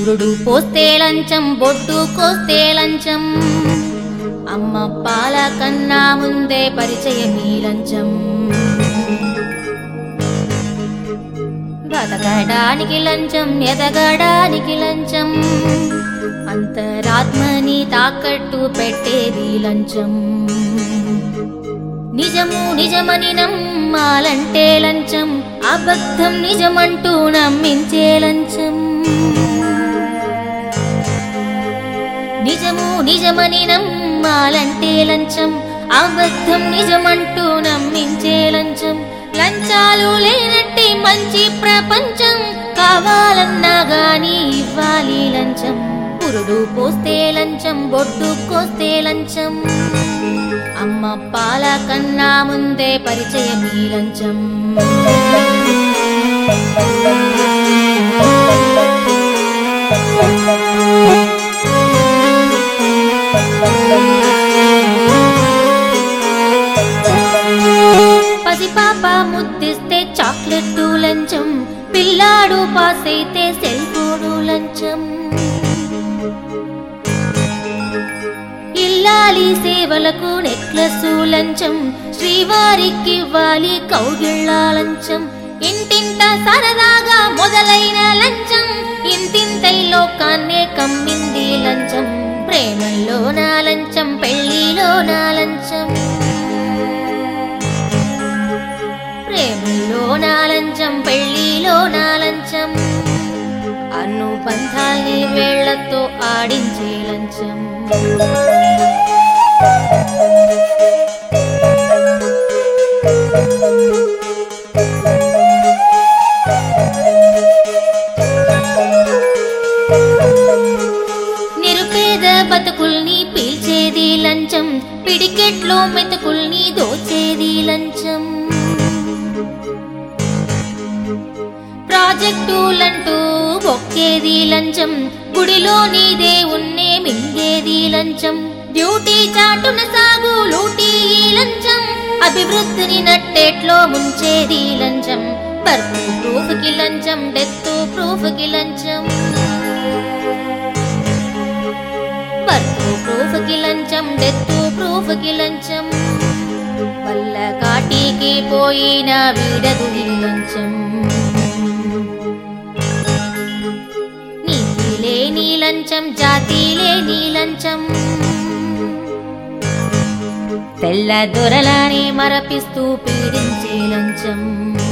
పురుడు పోస్తే లంచం బొడ్డు కోస్తే లంచం అమ్మ పాల కన్నా ముందే పరిచయం ఈ లంచం బతకడానికి లంచం ఎదగడానికి లంచం అంతరాత్మని తాకట్టు పెట్టేది లంచం నిజము నిజమని నమ్మాలంటే లంచం అబద్ధం నిజమంటూ నమ్మించే లంచం నిజము నిజమని నమ్మాలంటే లంచం అబద్ధం నిజమంటూ నమ్మించే లంచం లంచాలు లేనట్టి మంచి ప్రపంచం కావాలన్నా గాని ఇవ్వాలి లంచం పురుడు పోస్తే లంచం బొడ్డు కోస్తే లంచం అమ్మ పాల కన్నా ముందే పరిచయం ఈ లంచం పసిపాప ముద్దిస్తే చాక్లెట్ లంచం పిల్లాడు పాస్ అయితే సెల్ ఫోను లంచం ఇల్లాలి సేవలకు నెక్లెస్ లంచం శ్రీవారికి ఇవ్వాలి కౌగిళ్ళ లంచం ఇంటింట సరదాగా మొదలైన లంచం ఇంతింతై లోకాన్నే కమ్మింది లంచం ప్రేమల్లో నా లంచం పెళ్లిలో నా లంచం ప్రేమలో నా లంచం పెళ్లిలో నా లంచం అన్ను పంథాల్ని వేళ్లతో ఆడించే లంచం నిరుపేద బతుకుల్ని పీల్చేది లంచం పిడికెట్లో మెతుకుల్ని దోచేది లంచం ప్రాజెక్టులంటూ బొక్కేది లంచం గుడిలోని దేవుణ్ణే మింగేది లంచం డ్యూటీ చాటున సాగు లూటీ ఈ లంచం అభివృద్ధిని నట్టేట్లో ముంచేది లంచం బర్త్ ప్రూఫ్ కి లంచం డెత్ ప్రూఫ్ కి లంచం బర్త్ ప్రూఫ్ కి లంచం డెత్ ప్రూఫ్ కి లంచం వల్ల కాటికి పోయిన వీడదు ఈ లంచం నీతి లేని లంచం జాతి లేని లంచం తెల్ల దొరలని మరపిస్తూ పీడించే లంచం